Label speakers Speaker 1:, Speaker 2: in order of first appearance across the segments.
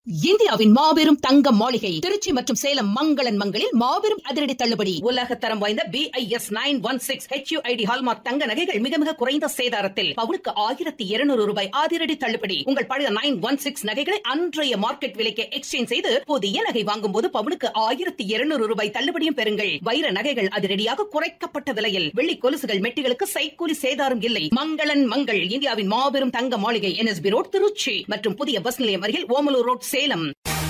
Speaker 1: இந்தியாவின் மாபெரும் தங்க மாளிகை திருச்சி மற்றும் சேலம் மங்களன் மங்களில் மாபெரும் அதிரடி தள்ளுபடி உலக தரம் வாய்ந்த B I S nine one six HUID hallmark தங்க நகைகள் மிக மிக குறைந்த சேதாரத்தில் பவுனுக்கு ஆயிரத்தி இருநூறு ரூபாய் அதிரடி தள்ளுபடி உங்கள் பழைய நைன் ஒன் சிக்ஸ் நகைகளை அன்றைய மார்க்கெட் விலைக்கு எக்ஸ்சேஞ்ச் செய்து புதிய நகை வாங்கும் போது பவுனுக்கு ஆயிரத்தி இருநூறு ரூபாய் தள்ளுபடியும் பெறுங்கள் வைர நகைகள் அதிரடியாக குறைக்கப்பட்ட விலையில் வெள்ளி கொலுசுகள் மெட்டிகளுக்கு சைக்கூலி சேதாரம் இல்லை மங்களன் மங்கள் இந்தியாவின் மாபெரும் தங்க மாளிகை என்எஸ்பி ரோட் திருச்சி மற்றும் புதிய பஸ் நிலையம் அருகில் ஓமலூர் ரோட் சேலம்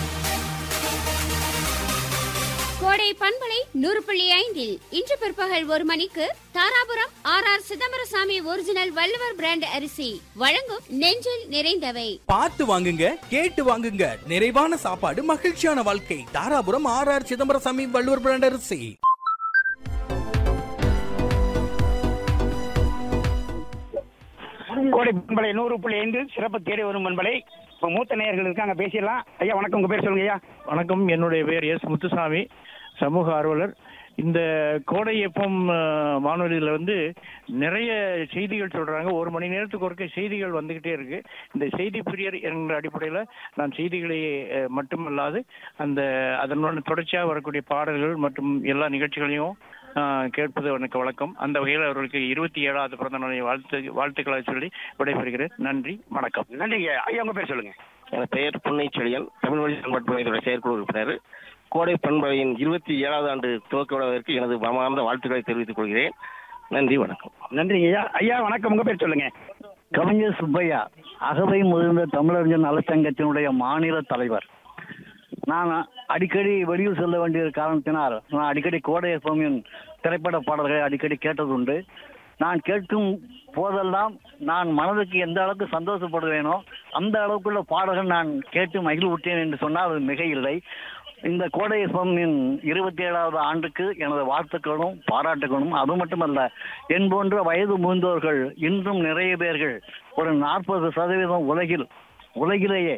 Speaker 2: கோடை பண்பலை நூறு புள்ளி ஐந்தில் இன்று பிற்பகல் ஒரு மணிக்கு Dharapuram R R Chidambarasamy original Valluvar brand அரிசி வழங்கும் நெஞ்சில் நிறைந்தவை
Speaker 3: பார்த்து வாங்குங்க கேட்டு வாங்குங்க நிறைவான சாப்பாடு மகிழ்ச்சியான வாழ்க்கை Dharapuram R R Chidambarasamy Valluvar brand அரிசி
Speaker 4: கோடை பண்பலை நூறு புள்ளி ஐந்து சிறப்பு தேடி வரும் பண்பலை இப்போ மூத்த நேயர்கள் இருக்காங்க பேசிடலாம் ஐயா வணக்கம் உங்க பேர் சொல்லுங்க ஐயா
Speaker 5: வணக்கம் என்னுடைய பேர் எஸ் முத்துசாமி சமூக ஆர்வலர் இந்த கோடை எப்பம் வானொலியில் வந்து நிறைய செய்திகள் சொல்றாங்க ஒரு மணி நேரத்துக்கு ஒருக்க செய்திகள் வந்துகிட்டே இருக்கு இந்த செய்தி பிரியர் என்ற அடிப்படையில் நான் செய்திகளை அஹ், மட்டுமல்லாது அந்த அதனுடன் தொடர்ச்சியாக வரக்கூடிய பாடல்கள் மற்றும் எல்லா நிகழ்ச்சிகளையும் அஹ், கேட்பது எனக்கு வழக்கம் அந்த வகையில் அவர்களுக்கு இருபத்தி ஏழாவது பிறந்த நாளை வாழ்த்து வாழ்த்துக்களை சொல்லி விடைபெறுகிறேன் நன்றி வணக்கம்
Speaker 4: நன்றி ஐயா ஐயா உங்க பேர் சொல்லுங்க
Speaker 6: என் பெயர் புன்னைச்செழியன் தமிழ் வழி பண்பாட்டுத்துறை செயற்குழு உறுப்பினர் கோடை பண்பலையின் இருபத்தி ஏழாவது ஆண்டு துவக்க விழாவிற்கு எனது மனமார்ந்த வாழ்த்துக்களை தெரிவித்துக் கொள்கிறேன் நன்றி வணக்கம்
Speaker 4: நன்றி ஐயா ஐயா வணக்கம் உங்க பேர் சொல்லுங்க
Speaker 7: கவிஞர் சுப்பையா அகவை முதிர்ந்த தமிழறிஞர் நலச்சங்கத்தினுடைய மாநில தலைவர் நான் அடிக்கடி வெளியூர் செல்ல வேண்டிய காரணத்தினால் நான் அடிக்கடி கோடை எஃப்எம்மின் திரைப்பட பாடல்களை அடிக்கடி கேட்டதுண்டு நான் கேட்கும் போதெல்லாம் நான் மனதுக்கு எந்த அளவுக்கு சந்தோஷப்படுவேனோ அந்த அளவுக்குள்ள பாடல்கள் நான் கேட்டு மகிழ்வுற்றேன் என்று சொன்னால் அது மிக இல்லை இந்த கோடை எஃப்எம்மின் இருபத்தி ஏழாவது ஆண்டுக்கு எனது வாழ்த்துக்களும் பாராட்டுகளும் அது மட்டுமல்ல என் போன்ற வயது முதிர்ந்தோர்கள் இன்றும் நிறைய பேர்கள் ஒரு நாற்பது சதவீதம் உலகில் உலகிலேயே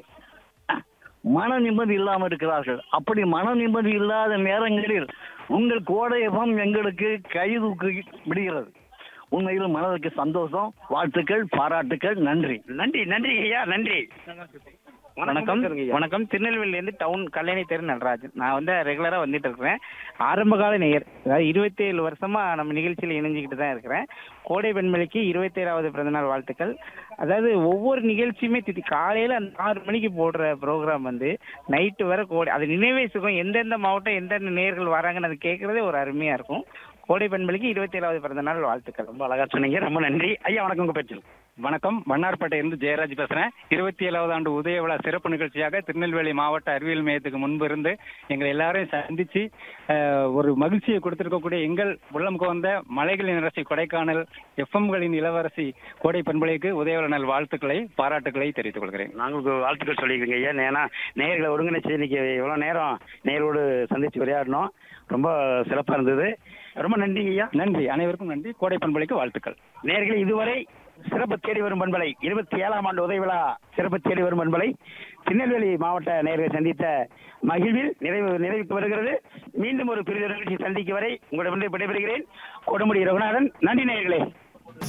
Speaker 7: மன நிம்மதி இல்லாமல் இருக்கிறார்கள் அப்படி மன நிம்மதி இல்லாத நேரங்களில் உங்கள் கோடையபம் எங்களுக்கு கைதூக்கி விடுகிறது உண்மையில் மனதுக்கு சந்தோஷம் வாழ்த்துக்கள் பாராட்டுக்கள் நன்றி
Speaker 4: நன்றி நன்றி ஐயா நன்றி
Speaker 8: வணக்கம் வணக்கம் திருநெல்வேலியிலேருந்து டவுன் கல்யாணி தெரு நடராஜன் நான் வந்து ரெகுலராக வந்துட்டு இருக்கிறேன் ஆரம்பகால நேயர் அதாவது இருபத்தி ஏழு வருஷமா நம்ம நிகழ்ச்சியில் இணைஞ்சிக்கிட்டு தான் இருக்கிறேன் கோடை பெண்மணிக்கு இருபத்தேழாவது பிறந்தநாள் வாழ்த்துக்கள் அதாவது ஒவ்வொரு நிகழ்ச்சியுமே திட்டி காலையில் அந்த ஆறு மணிக்கு போடுற ப்ரோக்ராம் வந்து நைட்டு வரை கோடை அது நினைவே சுகம் எந்தெந்த மாவட்டம் எந்தெந்த நேர்கள் வராங்கன்னு அது கேட்கறதே ஒரு அருமையாக இருக்கும் கோடை பெண்மணிக்கு இருபத்தேழாவது பிறந்தநாள் வாழ்த்துக்கள்
Speaker 4: ரொம்ப அழகா சொன்னீங்க ரொம்ப நன்றி ஐயா வணக்கம் உங்க பேர் சொல்லுங்க
Speaker 9: வணக்கம் வண்ணார்பேட்டையிலிருந்து ஜெயராஜ் பேசுறேன் இருபத்தி ஏழாவது ஆண்டு உதய விழா சிறப்பு நிகழ்ச்சியாக திருநெல்வேலி மாவட்ட அறிவியல் மையத்துக்கு முன்பு இருந்து எங்களை எல்லாரையும் சந்திச்சு அஹ், ஒரு மகிழ்ச்சியை கொடுத்திருக்கக்கூடிய எங்கள் உள்ளம் கோர்ந்த மலைகளின் அரசி கொடைக்கானல் எஃப்எம்களின் இளவரசி கோடை பண்பலைக்கு உதயவிழா நாள் வாழ்த்துக்களை பாராட்டுக்களை தெரிவித்துக் கொள்கிறேன்
Speaker 4: நாங்களுக்கு வாழ்த்துக்கள் சொல்லிக்கிறீங்க ஐயா ஏன்னா நேயர்களை ஒருங்கிணைச்சு இன்னைக்கு இவ்வளோ நேரம் நேயரோடு சந்திச்சு உரையாடணும் ரொம்ப சிறப்பாக இருந்தது ரொம்ப நன்றி ஐயா
Speaker 9: நன்றி அனைவருக்கும் நன்றி கோடை பண்பலைக்கு வாழ்த்துக்கள்
Speaker 4: நேயர்களே இதுவரை சிறப்பு தேடி வரும் பண்பலை இருபத்தி ஏழாம் ஆண்டு உதவி விழா சிறப்பு தேடி வரும் பண்பலை திருநெல்வேலி மாவட்ட நேயர்களை சந்தித்த மகிழ்வில் நிறைவு நிறைவுக்கு வருகிறது மீண்டும் ஒரு பெரிய நிகழ்ச்சி சந்திக்கும் வரை உங்களிடமிருந்து விடைபெறுகிறேன் கொடுமுடி ரகுநாதன் நன்றி நேயர்களே